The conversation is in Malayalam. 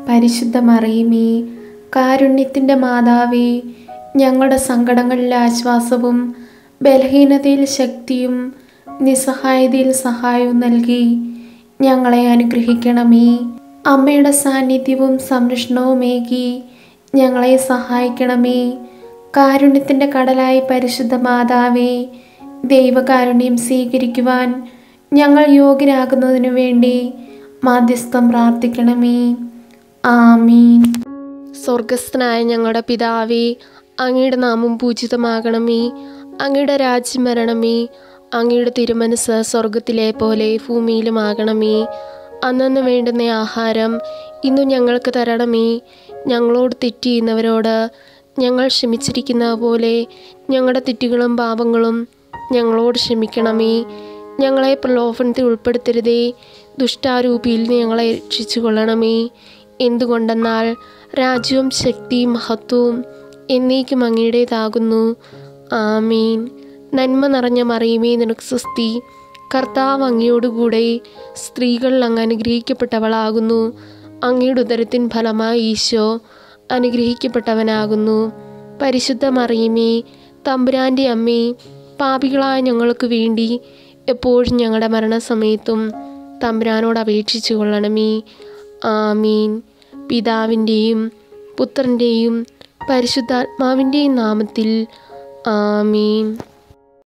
പരിശുദ്ധ മറിയമേ കാരുണ്യത്തിൻ്റെ മാതാവേ ഞങ്ങളുടെ സങ്കടങ്ങളിൽ ആശ്വാസവും ബലഹീനതയിൽ ശക്തിയും നിസ്സഹായതയിൽ സഹായവും നൽകി ഞങ്ങളെ അനുഗ്രഹിക്കണമേ അമ്മയുടെ സാന്നിധ്യവും സംരക്ഷണവുമേകി ഞങ്ങളെ സഹായിക്കണമേ കാരുണ്യത്തിൻ്റെ കടലായി പരിശുദ്ധ മാതാവേ ദൈവകാരുണ്യം സ്വീകരിക്കുവാൻ ഞങ്ങൾ യോഗ്യരാകുന്നതിനു വേണ്ടി മാധ്യസ്ഥം പ്രാർത്ഥിക്കണമേ ആമീൻ സ്വർഗസ്ഥനായ ഞങ്ങളുടെ പിതാവേ അങ്ങയുടെ നാമം പൂജിതമാകണമേ അങ്ങയുടെ രാജ്യം വരണമേ അങ്ങയുടെ തിരുമനസ് സ്വർഗത്തിലെ പോലെ ഭൂമിയിലുമാകണമേ അന്നന്ന് വേണ്ടുന്ന ആഹാരം ഇന്നു ഞങ്ങൾക്ക് തരണമേ ഞങ്ങളോട് തെറ്റ് ചെയ്യുന്നവരോട് ഞങ്ങൾ ക്ഷമിച്ചിരിക്കുന്ന പോലെ ഞങ്ങളുടെ തെറ്റുകളും പാപങ്ങളും ഞങ്ങളോട് ക്ഷമിക്കണമേ ഞങ്ങളെ പ്രലോഭനത്തിൽ ഉൾപ്പെടുത്തരുതേ ദുഷ്ടാരൂപിയിൽ നിന്ന് ഞങ്ങളെ രക്ഷിച്ചു കൊള്ളണമേ എന്തുകൊണ്ടെന്നാൽ രാജ്യവും ശക്തിയും മഹത്വവും എന്നേക്കും അങ്ങയുടേതാകുന്നു ആമീൻ നന്മ നിറഞ്ഞ മറിയുമേ നിനക്ക് സ്വസ്തി കർത്താവ് അങ്ങയോടുകൂടെ സ്ത്രീകൾ അങ്ങ് അനുഗ്രഹിക്കപ്പെട്ടവളാകുന്നു അങ്ങയുടെ ഉദരത്തിൻ ഫലമായി ഈശോ അനുഗ്രഹിക്കപ്പെട്ടവനാകുന്നു പരിശുദ്ധ മറിയുമേ തമ്പുരാൻ്റെ അമ്മേ പാപികളായ ഞങ്ങൾക്ക് വേണ്ടി എപ്പോഴും ഞങ്ങളുടെ മരണസമയത്തും തമ്പുരാനോട് അപേക്ഷിച്ചു കൊള്ളണമേ ആമീൻ പിതാവിൻ്റെയും പുത്രൻ്റെയും പരിശുദ്ധാത്മാവിൻ്റെയും നാമത്തിൽ ആമീൻ